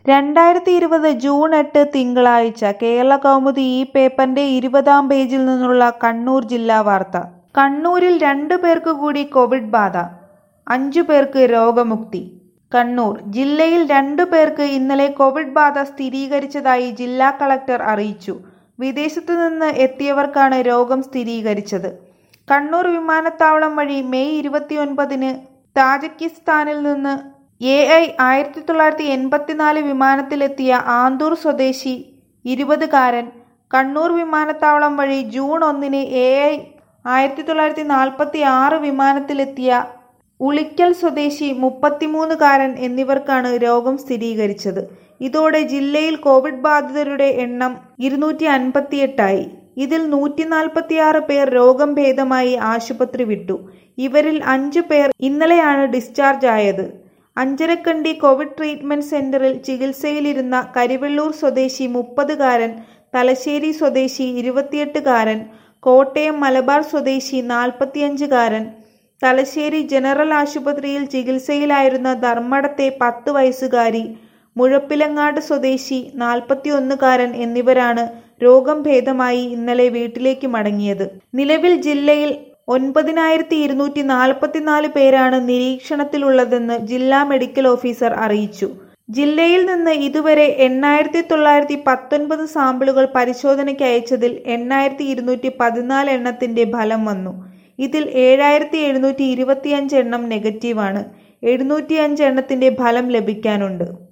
രണ്ടായിരത്തി ഇരുപത് ജൂൺ എട്ട് തിങ്കളാഴ്ച കേരളകൗമുദി ഈ പേപ്പറിന്റെ ഇരുപതാം പേജിൽ നിന്നുള്ള കണ്ണൂർ ജില്ലാ വാർത്ത കണ്ണൂരിൽ രണ്ടു പേർക്ക് കൂടി കോവിഡ് ബാധ അഞ്ചു പേർക്ക് രോഗമുക്തി കണ്ണൂർ ജില്ലയിൽ രണ്ടു പേർക്ക് ഇന്നലെ കോവിഡ് ബാധ സ്ഥിരീകരിച്ചതായി ജില്ലാ കളക്ടർ അറിയിച്ചു വിദേശത്തു നിന്ന് എത്തിയവർക്കാണ് രോഗം സ്ഥിരീകരിച്ചത് കണ്ണൂർ വിമാനത്താവളം വഴി മെയ് ഇരുപത്തിയൊൻപതിന് താജിക്കിസ്ഥാനിൽ നിന്ന് എ ഐ ആയിരത്തി തൊള്ളായിരത്തി എൺപത്തിനാല് വിമാനത്തിലെത്തിയ ആന്തൂർ സ്വദേശി ഇരുപതുകാരൻ കണ്ണൂർ വിമാനത്താവളം വഴി ജൂൺ ഒന്നിന് എ ഐ ആയിരത്തി തൊള്ളായിരത്തി നാൽപ്പത്തി ആറ് വിമാനത്തിലെത്തിയ ഉളിക്കൽ സ്വദേശി മുപ്പത്തിമൂന്നുകാരൻ എന്നിവർക്കാണ് രോഗം സ്ഥിരീകരിച്ചത് ഇതോടെ ജില്ലയിൽ കോവിഡ് ബാധിതരുടെ എണ്ണം ഇരുന്നൂറ്റി അൻപത്തിയെട്ടായി ഇതിൽ നൂറ്റി നാൽപ്പത്തിയാറ് പേർ രോഗം ഭേദമായി ആശുപത്രി വിട്ടു ഇവരിൽ അഞ്ചു പേർ ഇന്നലെയാണ് ഡിസ്ചാർജ് ആയത് അഞ്ചരക്കണ്ടി കോവിഡ് ട്രീറ്റ്മെന്റ് സെന്ററിൽ ചികിത്സയിലിരുന്ന കരിവെള്ളൂർ സ്വദേശി മുപ്പതുകാരൻ തലശ്ശേരി സ്വദേശി ഇരുപത്തിയെട്ടുകാരൻ കോട്ടയം മലബാർ സ്വദേശി നാൽപ്പത്തിയഞ്ചുകാരൻ തലശ്ശേരി ജനറൽ ആശുപത്രിയിൽ ചികിത്സയിലായിരുന്ന ധർമ്മടത്തെ പത്ത് വയസ്സുകാരി മുഴപ്പിലങ്ങാട് സ്വദേശി നാൽപ്പത്തിയൊന്നുകാരൻ എന്നിവരാണ് രോഗം ഭേദമായി ഇന്നലെ വീട്ടിലേക്ക് മടങ്ങിയത് നിലവിൽ ജില്ലയിൽ ഒൻപതിനായിരത്തി ഇരുന്നൂറ്റി നാൽപ്പത്തിനാല് പേരാണ് നിരീക്ഷണത്തിലുള്ളതെന്ന് ജില്ലാ മെഡിക്കൽ ഓഫീസർ അറിയിച്ചു ജില്ലയിൽ നിന്ന് ഇതുവരെ എണ്ണായിരത്തി തൊള്ളായിരത്തി പത്തൊൻപത് സാമ്പിളുകൾ പരിശോധനയ്ക്ക് അയച്ചതിൽ എണ്ണായിരത്തി ഇരുന്നൂറ്റി പതിനാല് എണ്ണത്തിന്റെ ഫലം വന്നു ഇതിൽ ഏഴായിരത്തി എഴുന്നൂറ്റി ഇരുപത്തിയഞ്ച് എണ്ണം നെഗറ്റീവാണ് എഴുന്നൂറ്റിയഞ്ച് എണ്ണത്തിന്റെ ഫലം ലഭിക്കാനുണ്ട്